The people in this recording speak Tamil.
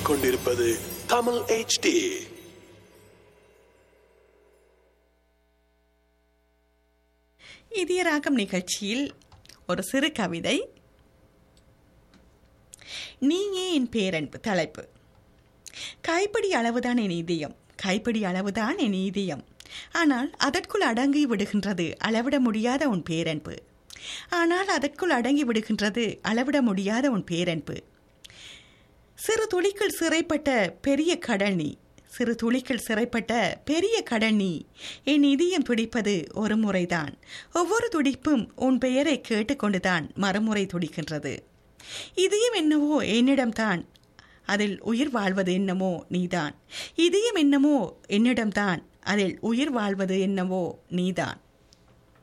கேட்டுக்கொண்டிருப்பது தமிழ் HD இதய ராகம் நிகழ்ச்சியில் ஒரு சிறு கவிதை நீயே என் பேரன்பு தலைப்பு கைப்பிடி அளவுதான் என் இதயம் கைப்பிடி அளவுதான் என் இதயம் ஆனால் அதற்குள் அடங்கி விடுகின்றது அளவிட முடியாத உன் பேரன்பு ஆனால் அதற்குள் அடங்கி விடுகின்றது அளவிட முடியாத உன் பேரன்பு சிறு துளிக்குள் சிறைப்பட்ட பெரிய கடல் நீ சிறு துளிக்குள் சிறைப்பட்ட பெரிய கடல் நீ என் இதயம் துடிப்பது ஒரு முறைதான் ஒவ்வொரு துடிப்பும் உன் பெயரை கேட்டுக்கொண்டுதான் மறுமுறை துடிக்கின்றது இதயம் என்னவோ என்னிடம்தான் அதில் உயிர் வாழ்வது என்னமோ நீதான் இதயம் என்னமோ என்னிடம்தான் அதில் உயிர் வாழ்வது என்னவோ நீதான்